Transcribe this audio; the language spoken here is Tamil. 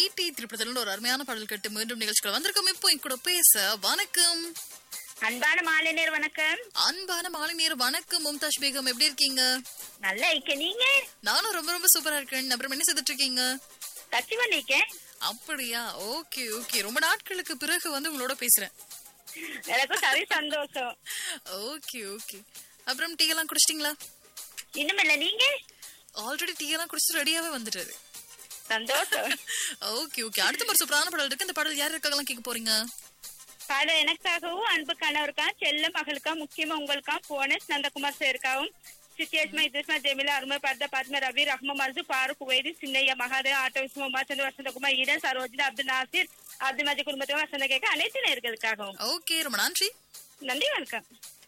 ஈட்டி திருப்பதில ஒரு அருமையான பாடல் கேட்டு மீண்டும் நிகழ்ச்சிகள் வந்திருக்கோம் இப்போ என் கூட பேச வணக்கம் அன்பான மாலைநேர் வணக்கம் அன்பான மாலை நேரம் வணக்கம் மும்தாஜ் பேகம் எப்படி இருக்கீங்க நல்லா இருக்க நீங்க நானும் ரொம்ப ரொம்ப சூப்பரா இருக்கேன் அப்புறம் என்ன செய்துட்டு இருக்கீங்க கட்சி பண்ணிருக்கேன் அப்படியா ஓகே ஓகே ரொம்ப நாட்களுக்கு பிறகு வந்து உங்களோட பேசுறேன் எனக்கும் சரி சந்தோஷம் ஓகே ஓகே அப்புறம் டீ எல்லாம் குடிச்சிட்டீங்களா இன்னும் இல்ல நீங்க ஆல்ரெடி டீ எல்லாம் குடிச்சிட்டு ரெடியாவே வந்துட்டாரு சந்தோஷம் ஓகே ஓகே அடுத்த ஒரு சூப்பரான பாடல் இருக்கு இந்த பாடல் யார் இருக்காங்கலாம் கேட்க போறீங்க பாடம் எனக்காகவும் அன்பு கணவருக்கா செல்ல மகளுக்கா முக்கியமா உங்களுக்கா போனஸ் நந்தகுமார் சேர்க்காவும் சித்தியஸ்மா இதுஸ்மா ஜெமிலா அருமை பர்தா பாத்மா ரவி ரஹ்மா மர்து ஃபாரூக் உவேதி சின்னையா மகாதேவ் ஆட்டோ விஸ்மா உமாச்சந்திர வசந்தகுமார் ஈடன் சரோஜினி அப்துல் நாசிர் அப்துல் மஜி குடும்பத்துக்கும் வசந்த கேட்க அனைத்து நேர்களுக்காகவும் ஓகே ரொம்ப நன்றி நன்றி வணக்கம்